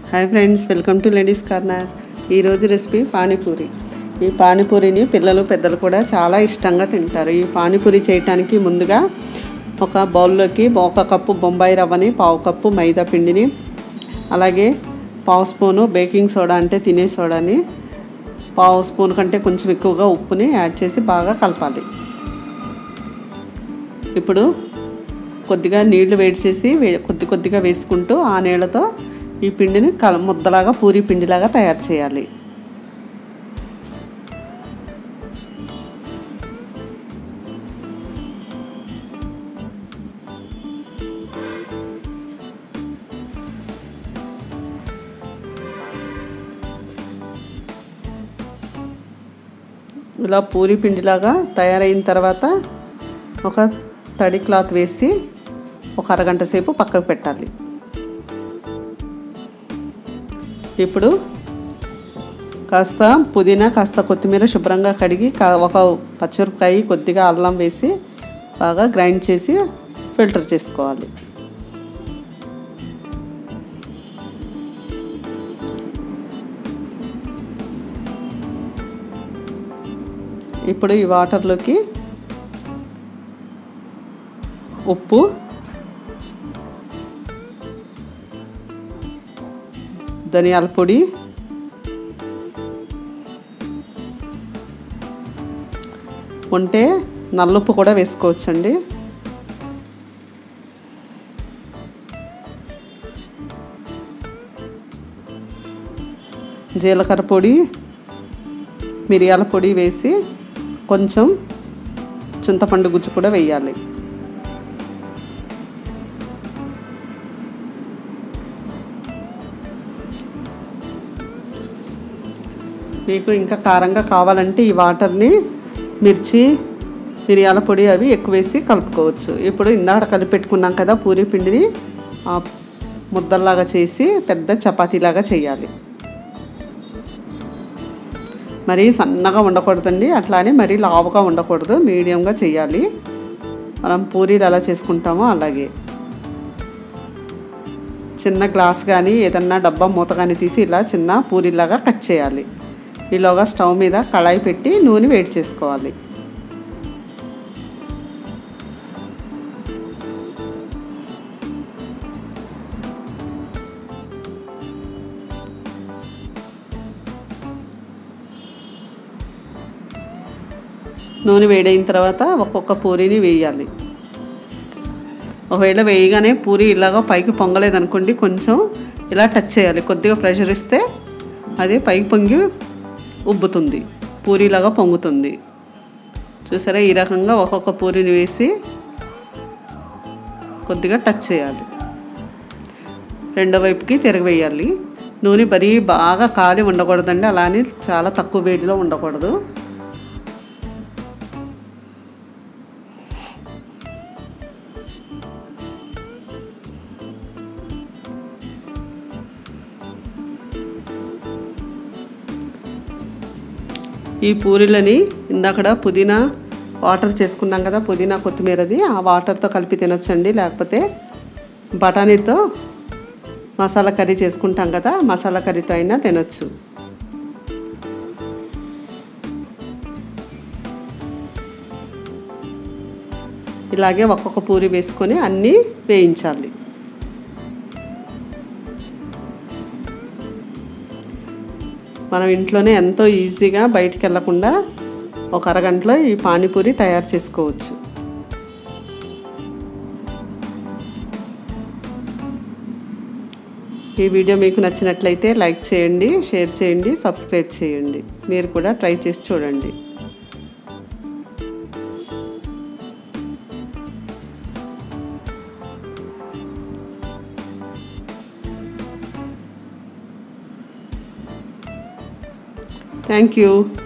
hi friends welcome to ladies corner ఈరోజు recipe panipuri ఈ పానీపూరిని పిల్లలు పెద్దలు కూడా చాలా ఇష్టంగా తింటారు ఈ పానీపూరి చేయటానికి ముందుగా ఒక బౌల్లోకి ఒక కప్పు బొంబాయి రవ్వని పావు కప్పు మైదా పిండిని అలాగే పావు స్పూను బేకింగ్ సోడా అంటే తినే సోడాని పావు స్పూన్ కంటే కొంచెం ఎక్కువగా ఉప్పుని యాడ్ చేసి బాగా కలపాలి ఇప్పుడు కొద్దిగా నీళ్లు వేడి చేసి వే- కొద్ది కొద్దిగా వేసుకుంటూ ఆ నీళ్ళతో ఈ పిండిని కల ముద్దలాగా పూరి పిండిలాగా తయారు చేయాలి ఇలా పూరి పిండిలాగా తయారైన తర్వాత ఒక తడి క్లాత్ వేసి ఒక అరగంట సేపు పక్కకు పెట్టాలి ఇప్పుడు కాస్త పుదీనా కాస్త కొత్తిమీర శుభ్రంగా కడిగి కా- ఒక పచ్చిమిరపకాయ కొద్దిగా అల్లం వేసి బాగా గ్రైండ్ చేసి ఫిల్టర్ చేసుకోవాలి ఇప్పుడు ఈ వాటర్లోకి ఉప్పు ధనియాల పొడి ఉంటే నల్లుప్పు కూడా వేసుకోవచ్చండి జీలకర్ర పొడి మిరియాల పొడి వేసి కొంచెం చింతపండు గుజ్జు కూడా వేయాలి మీకు ఇంకా కారంగా కావాలంటే ఈ వాటర్ని మిర్చి మిరియాల పొడి అవి ఎక్కువ వేసి కలుపుకోవచ్చు ఇప్పుడు ఇందాక కలిపి పెట్టుకున్నాం కదా పూరి పిండిని ఆ ముద్దల్లాగా చేసి పెద్ద చపాతీలాగా చేయాలి మరీ సన్నగా ఉండకూడదండి అట్లానే మరీ లావుగా ఉండకూడదు మీడియంగా చేయాలి మనం పూరీలు ఎలా చేసుకుంటామో అలాగే చిన్న గ్లాస్ కానీ ఏదన్నా డబ్బా మూత కానీ తీసి ఇలా చిన్న పూరీలాగా కట్ చేయాలి ఈలోగా స్టవ్ మీద కళాయి పెట్టి నూనె వేడి చేసుకోవాలి నూనె వేడైన తర్వాత ఒక్కొక్క పూరీని వేయాలి ఒకవేళ వేయగానే పూరి ఇలాగా పైకి పొంగలేదనుకోండి కొంచెం ఇలా టచ్ చేయాలి కొద్దిగా ప్రెషర్ ఇస్తే అది పైకి పొంగి ఉబ్బుతుంది పూరిలాగా పొంగుతుంది చూసారా ఈ రకంగా ఒక్కొక్క పూరిని వేసి కొద్దిగా టచ్ చేయాలి రెండో వైపుకి తిరగవేయాలి నూనె మరీ బాగా కాలి ఉండకూడదండి అలానే చాలా తక్కువ వేడిలో ఉండకూడదు ఈ పూరీలని ఇందాకడ పుదీనా వాటర్ చేసుకున్నాం కదా పుదీనా కొత్తిమీరది ఆ వాటర్తో కలిపి తినొచ్చండి లేకపోతే బఠానీతో మసాలా కర్రీ చేసుకుంటాం కదా మసాలా కర్రీతో అయినా తినొచ్చు ఇలాగే ఒక్కొక్క పూరి వేసుకొని అన్నీ వేయించాలి మనం ఇంట్లోనే ఎంతో ఈజీగా బయటికి వెళ్ళకుండా ఒక అరగంటలో ఈ పానీపూరి తయారు చేసుకోవచ్చు ఈ వీడియో మీకు నచ్చినట్లయితే లైక్ చేయండి షేర్ చేయండి సబ్స్క్రైబ్ చేయండి మీరు కూడా ట్రై చేసి చూడండి థ్యాంక్ యూ